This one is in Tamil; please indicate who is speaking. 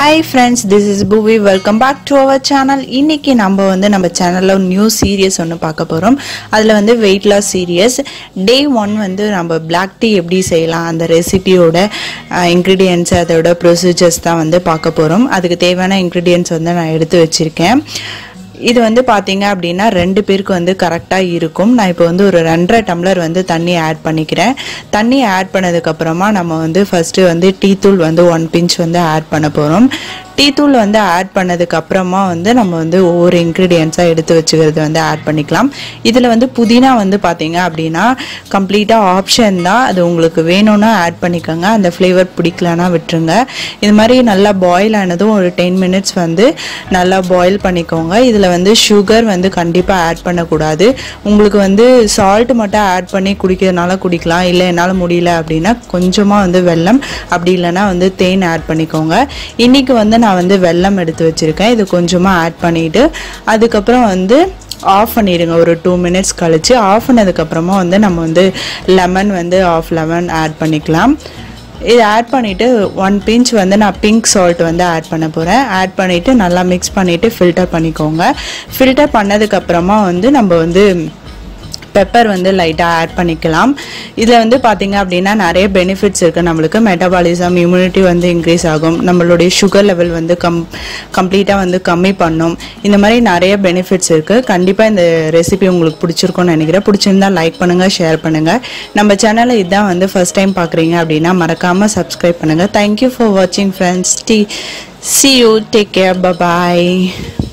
Speaker 1: ஹாய் ஃப்ரெண்ட்ஸ் திஸ் இஸ் புவி welcome back to our channel இன்னைக்கு நம்ம வந்து நம்ம சேனலில் நியூ சீரியஸ் ஒன்று பார்க்க போகிறோம் அதில் வந்து weight loss serious day one வந்து நம்ம பிளாக் டீ எப்படி செய்யலாம் அந்த ரெசிபியோட இன்க்ரீடியன்ஸ் அதோட ப்ரொசீஜர்ஸ் தான் வந்து பார்க்க போகிறோம் அதுக்கு தேவையான இன்க்ரீடியன்ஸ் வந்து நான் எடுத்து வச்சுருக்கேன் இது வந்து பார்த்தீங்க அப்படின்னா ரெண்டு பேருக்கு வந்து கரெக்டாக இருக்கும் நான் இப்போ வந்து ஒரு ரெண்டரை டம்ளர் வந்து தண்ணி ஆட் பண்ணிக்கிறேன் தண்ணி ஆட் பண்ணதுக்கப்புறமா நம்ம வந்து ஃபஸ்ட்டு வந்து டீ தூள் வந்து ஒன் பிஞ்ச் வந்து ஆட் பண்ண போகிறோம் டீ தூள் வந்து ஆட் பண்ணதுக்கு அப்புறமா வந்து நம்ம வந்து ஒவ்வொரு இன்க்ரீடியன்ஸாக எடுத்து வச்சுக்கிறது வந்து ஆட் பண்ணிக்கலாம் இதில் வந்து புதினா வந்து பார்த்தீங்க அப்படின்னா கம்ப்ளீட்டாக ஆப்ஷன் தான் அது உங்களுக்கு வேணும்னா ஆட் பண்ணிக்கோங்க அந்த ஃப்ளேவர் பிடிக்கலனா விட்டுருங்க இது மாதிரி நல்லா பாயில் ஆனதும் ஒரு டென் மினிட்ஸ் வந்து நல்லா பாயில் பண்ணிக்கோங்க இதில் வந்து சுகர் வந்து கண்டிப்பாக ஆட் பண்ணக்கூடாது உங்களுக்கு வந்து சால்ட் மட்டும் ஆட் பண்ணி குடிக்கிறதுனால குடிக்கலாம் இல்லை என்னால் முடியல அப்படின்னா கொஞ்சமாக வந்து வெல்லம் அப்படி இல்லைன்னா வந்து தேன் ஆட் பண்ணிக்கோங்க இன்றைக்கி வந்து நான் வந்து வெல்லம் எடுத்து வச்சுருக்கேன் இது கொஞ்சமாக ஆட் பண்ணிவிட்டு அதுக்கப்புறம் வந்து ஆஃப் பண்ணிடுங்க ஒரு டூ மினிட்ஸ் கழித்து ஆஃப் பண்ணதுக்கப்புறமா வந்து நம்ம வந்து லெமன் வந்து ஆஃப் லெமன் ஆட் பண்ணிக்கலாம் இது ஆட் பண்ணிவிட்டு ஒன் பிஞ்ச் வந்து நான் பிங்க் சால்ட் வந்து ஆட் பண்ண போகிறேன் ஆட் பண்ணிவிட்டு நல்லா மிக்ஸ் பண்ணிவிட்டு ஃபில்டர் பண்ணிக்கோங்க ஃபில்டர் பண்ணதுக்கப்புறமா வந்து நம்ம வந்து பெப்பர் வந்து லைட்டாக ஆட் பண்ணிக்கலாம் இதில் வந்து பார்த்தீங்க அப்படின்னா நிறைய பெனிஃபிட்ஸ் இருக்குது நம்மளுக்கு மெட்டபாலிசம் இம்யூனிட்டி வந்து இன்க்ரீஸ் ஆகும் நம்மளுடைய சுகர் லெவல் வந்து கம் கம்ப்ளீட்டாக வந்து கம்மி பண்ணும் இந்த மாதிரி நிறைய பெனிஃபிட்ஸ் இருக்குது கண்டிப்பாக இந்த ரெசிபி உங்களுக்கு பிடிச்சிருக்கும்னு நினைக்கிறேன் பிடிச்சிருந்தா லைக் பண்ணுங்கள் ஷேர் பண்ணுங்கள் நம்ம சேனலை இதுதான் வந்து ஃபஸ்ட் டைம் பார்க்குறீங்க அப்படின்னா மறக்காமல் சப்ஸ்கிரைப் பண்ணுங்கள் தேங்க்யூ ஃபார் வாட்சிங் friends D C you take care bye